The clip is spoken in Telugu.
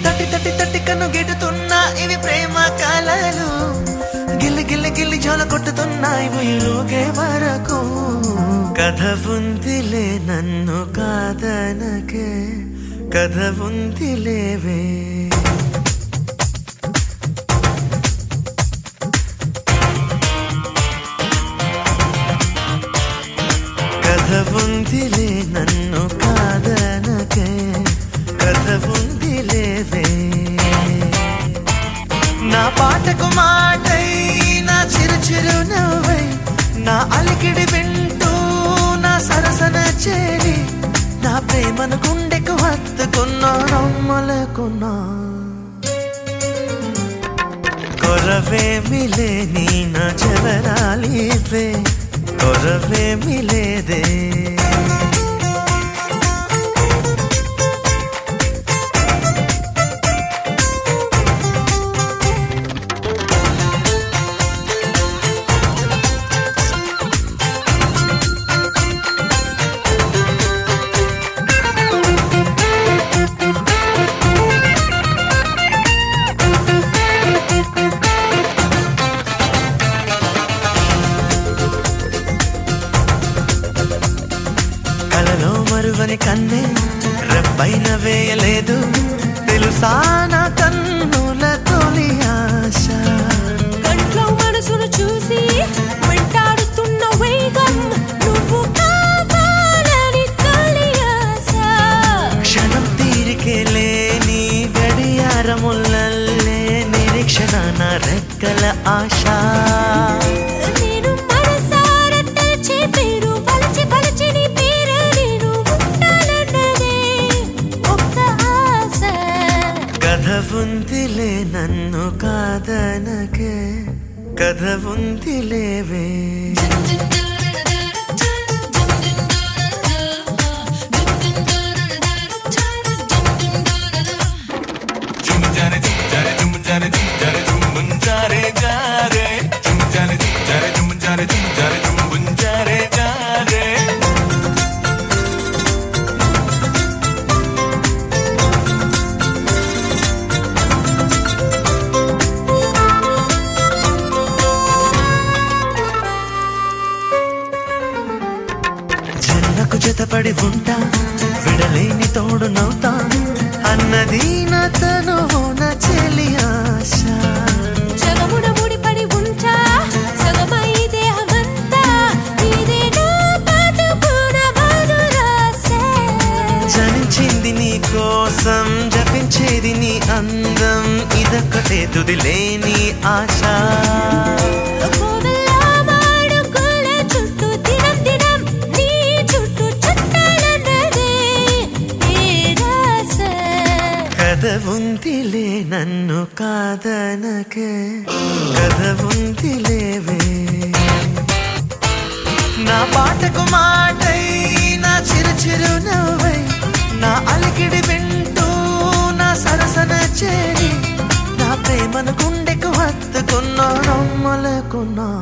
తట్టి తట్టి తట్టి కన్ను గిట్టుతున్నా ఇవి ప్రేమ కాలాలు గిల్లి గిల్లి గిల్లి జోల కొట్టుతున్నాయి ఉయ్యులుగే వరకు కథ ఉందిలే నన్ను కాదనకే కథ ఉందిలేవే కథ ఉందిలే నన్ను కాదనకే కథ ఉందిలేవే నా పాటకు మాటై నా చిరు చిరు నవ్వై నా అలికిడి వింటూ నా సరసన చేరి నా ప్రేమను గుండెకు హత్తుకున్నా నమ్మలేకున్నా కొరవే మిలే నీ నా చెవరాలివే కొరవే మిలేదే కలలో మరువని కన్నే రెప్పైన వేయలేదు తెలుసా నా కన్నుల తొలి ఆశ కంట్లో మనసును చూసి వెంటాడుతున్న వేగం నువ్వు కావాలని తొలి ఆశ క్షణం తీరికే లేని గడియారముల్లే నిరీక్షణ నా రెక్కల ఆశ నేను మనసారా తలచే పేరు వలచి వలచి నీ పేరు నేను ఉంటానన్నదే ఒక్క ఆశ కథ ఉందిలే నన్ను కాదనకే కథ ఉందిలేవే జుమ్జారే జుమ్జారే జుమ్జారే జుమ్జారే జుమ్ముంజారే జారే జుమ్జారే జుమ్జారే జుమ్జారే జుమ్జారే జుమ్ముంజారే జారే జన్నకు జతపడి ఉంటా విడలేని తోడు నవ్వుతా అన్నది నా తనువున చెలి ఆశ జగమున ముడిపడి ఉంటా సగమై దేహమంతా ఇదే నా బతుకున మధురాశ జనించింది నీ కోసం జపించేది నీ అందం ఇదొక్కటే తుదిలేని ఆశ కోవెల మాడుకోల చుట్టూ దినం దినం నీ చుట్టూ చుట్టాలన్నదే నిరాశ కథ ఉందిలే నన్ను కాదనకే కథ ఉందిలేవే నా పాటకు మాటై నా చిరు చిరు నవ్వై నా అలికిడి వింటూ నా సరసన చేరి నా ప్రేమను గుండెకు హత్తుకున్నా నమ్మలేకున్నా